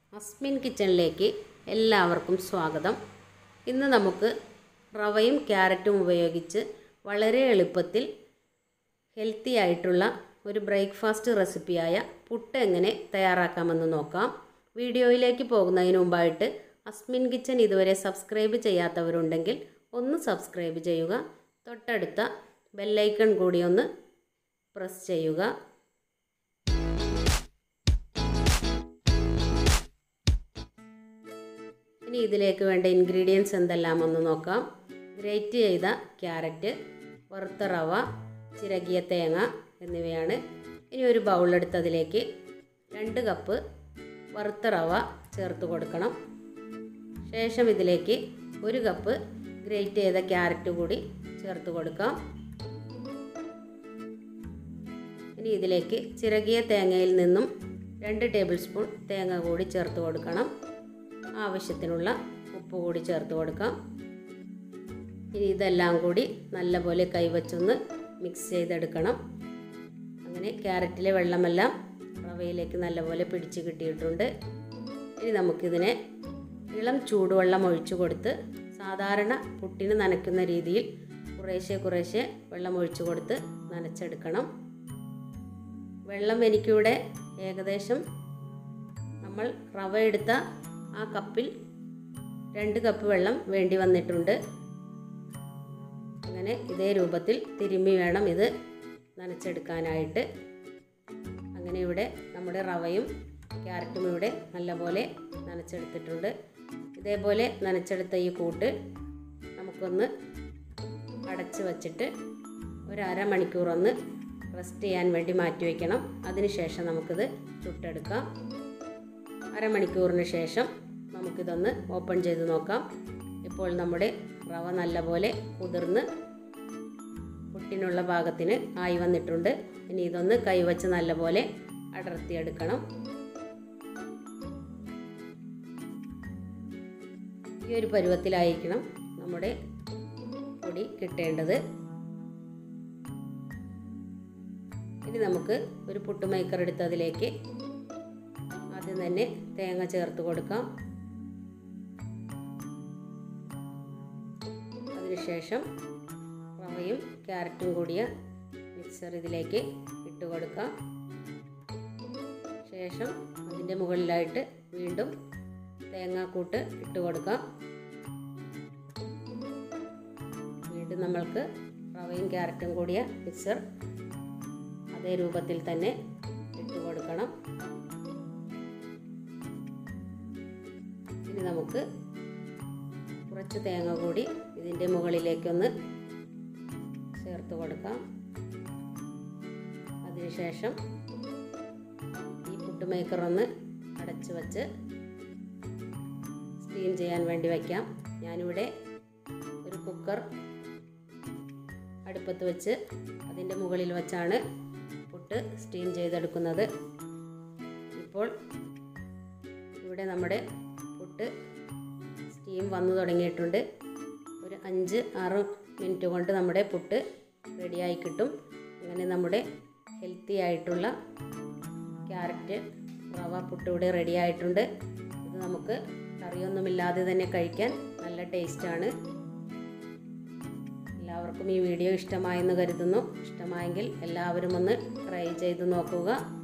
അസ്മിൻ കിച്ചണിലേക്ക് എല്ലാവർക്കും സ്വാഗതം ഇന്ന് നമുക്ക് റവയും ക്യാരറ്റും ഉപയോഗിച്ച് വളരെ എളുപ്പത്തിൽ ഹെൽത്തി ആയിട്ടുള്ള ഒരു ബ്രേക്ക്ഫാസ്റ്റ് റെസിപ്പിയായ പുട്ട് എങ്ങനെ തയ്യാറാക്കാമെന്ന് നോക്കാം വീഡിയോയിലേക്ക് പോകുന്നതിന് മുമ്പായിട്ട് അസ്മിൻ കിച്ചൺ ഇതുവരെ സബ്സ്ക്രൈബ് ചെയ്യാത്തവരുണ്ടെങ്കിൽ ഒന്ന് സബ്സ്ക്രൈബ് ചെയ്യുക തൊട്ടടുത്ത ബെല്ലൈക്കൺ കൂടി ഒന്ന് പ്രസ് ചെയ്യുക ഇനി ഇതിലേക്ക് വേണ്ട ഇൻഗ്രീഡിയൻസ് എന്തെല്ലാമെന്ന് നോക്കാം ഗ്രേറ്റ് ചെയ്ത ക്യാരറ്റ് വറുത്ത റവ ചിരകിയ തേങ്ങ എന്നിവയാണ് ഇനി ഒരു ബൗളെടുത്തതിലേക്ക് രണ്ട് കപ്പ് വറുത്ത റവ ചേർത്ത് കൊടുക്കണം ശേഷം ഇതിലേക്ക് ഒരു കപ്പ് ഗ്രേറ്റ് ചെയ്ത ക്യാരറ്റ് കൂടി ചേർത്ത് കൊടുക്കാം ഇനി ഇതിലേക്ക് ചിരകിയ തേങ്ങയിൽ നിന്നും രണ്ട് ടേബിൾ സ്പൂൺ തേങ്ങ കൂടി ചേർത്ത് കൊടുക്കണം ആവശ്യത്തിനുള്ള ഉപ്പ് കൂടി ചേർത്ത് കൊടുക്കാം ഇനി ഇതെല്ലാം കൂടി നല്ലപോലെ കൈവച്ചൊന്ന് മിക്സ് ചെയ്തെടുക്കണം അങ്ങനെ ക്യാരറ്റിലെ വെള്ളമെല്ലാം റവയിലേക്ക് നല്ലപോലെ പിടിച്ച് കിട്ടിയിട്ടുണ്ട് ഇനി നമുക്കിതിനെ ഇളം ചൂടുവെള്ളം ഒഴിച്ചു കൊടുത്ത് സാധാരണ പുട്ടിന് നനയ്ക്കുന്ന രീതിയിൽ കുറേശ്ശെ കുറേശ്ശെ വെള്ളം ഒഴിച്ചു കൊടുത്ത് നനച്ചെടുക്കണം വെള്ളം എനിക്കിവിടെ ഏകദേശം നമ്മൾ റവ എടുത്ത ആ കപ്പിൽ രണ്ട് കപ്പ് വെള്ളം വേണ്ടി വന്നിട്ടുണ്ട് അങ്ങനെ ഇതേ രൂപത്തിൽ തിരുമ്മി വേണം ഇത് നനച്ചെടുക്കാനായിട്ട് അങ്ങനെ ഇവിടെ നമ്മുടെ റവയും ക്യാരറ്റും ഇവിടെ നല്ലപോലെ നനച്ചെടുത്തിട്ടുണ്ട് ഇതേപോലെ നനച്ചെടുത്ത ഈ കൂട്ട് നമുക്കൊന്ന് അടച്ച് വച്ചിട്ട് ഒരു അരമണിക്കൂർ ഒന്ന് റെസ്റ്റ് ചെയ്യാൻ വേണ്ടി മാറ്റി വയ്ക്കണം അതിനുശേഷം നമുക്കിത് ചുട്ടെടുക്കാം അരമണിക്കൂറിന് ശേഷം നമുക്കിതൊന്ന് ഓപ്പൺ ചെയ്ത് നോക്കാം ഇപ്പോൾ നമ്മുടെ റവ നല്ലപോലെ കുതിർന്ന് പുട്ടിനുള്ള പാകത്തിന് ആയി വന്നിട്ടുണ്ട് ഇനി ഇതൊന്ന് കൈവച്ച് നല്ലപോലെ അടർത്തിയെടുക്കണം ഈ ഒരു പരുവത്തിലായിരിക്കണം നമ്മുടെ പൊടി കിട്ടേണ്ടത് ഇനി നമുക്ക് ഒരു പുട്ട് മേക്കർ എടുത്ത് അതിലേക്ക് ആദ്യം തന്നെ തേങ്ങ ചേർത്ത് കൊടുക്കാം അതിനുശേഷം റവയും ക്യാരറ്റും കൂടിയ മിക്സർ ഇതിലേക്ക് ഇട്ട് കൊടുക്കാം ശേഷം അതിൻ്റെ മുകളിലായിട്ട് വീണ്ടും തേങ്ങാക്കൂട്ട് ഇട്ട് കൊടുക്കാം വീണ്ടും നമ്മൾക്ക് റവയും ക്യാരറ്റും കൂടിയ മിക്സർ അതേ രൂപത്തിൽ തന്നെ ഇട്ട് കൊടുക്കണം ഇനി നമുക്ക് കുറച്ച് തേങ്ങ കൂടി ഇതിൻ്റെ മുകളിലേക്കൊന്ന് ചേർത്ത് കൊടുക്കാം അതിനുശേഷം ഈ ഫുഡ് മേക്കർ ഒന്ന് അടച്ച് വച്ച് സ്റ്റീം ചെയ്യാൻ വേണ്ടി വയ്ക്കാം ഞാനിവിടെ ഒരു കുക്കർ അടുപ്പത്ത് വെച്ച് അതിൻ്റെ മുകളിൽ വെച്ചാണ് പുട്ട് സ്റ്റീം ചെയ്തെടുക്കുന്നത് ഇപ്പോൾ ഇവിടെ നമ്മുടെ പുട്ട് സ്റ്റീം വന്നു തുടങ്ങിയിട്ടുണ്ട് ഒരു അഞ്ച് ആറ് മിനിറ്റ് കൊണ്ട് നമ്മുടെ പുട്ട് റെഡിയായി കിട്ടും അങ്ങനെ നമ്മുടെ ഹെൽത്തി ആയിട്ടുള്ള ക്യാരറ്റ് റവ പുട്ട് ഇവിടെ റെഡി ആയിട്ടുണ്ട് ഇത് നമുക്ക് കറിയൊന്നുമില്ലാതെ തന്നെ കഴിക്കാൻ നല്ല ടേസ്റ്റാണ് എല്ലാവർക്കും ഈ വീഡിയോ ഇഷ്ടമായെന്ന് കരുതുന്നു ഇഷ്ടമായെങ്കിൽ എല്ലാവരും ഒന്ന് ട്രൈ ചെയ്ത് നോക്കുക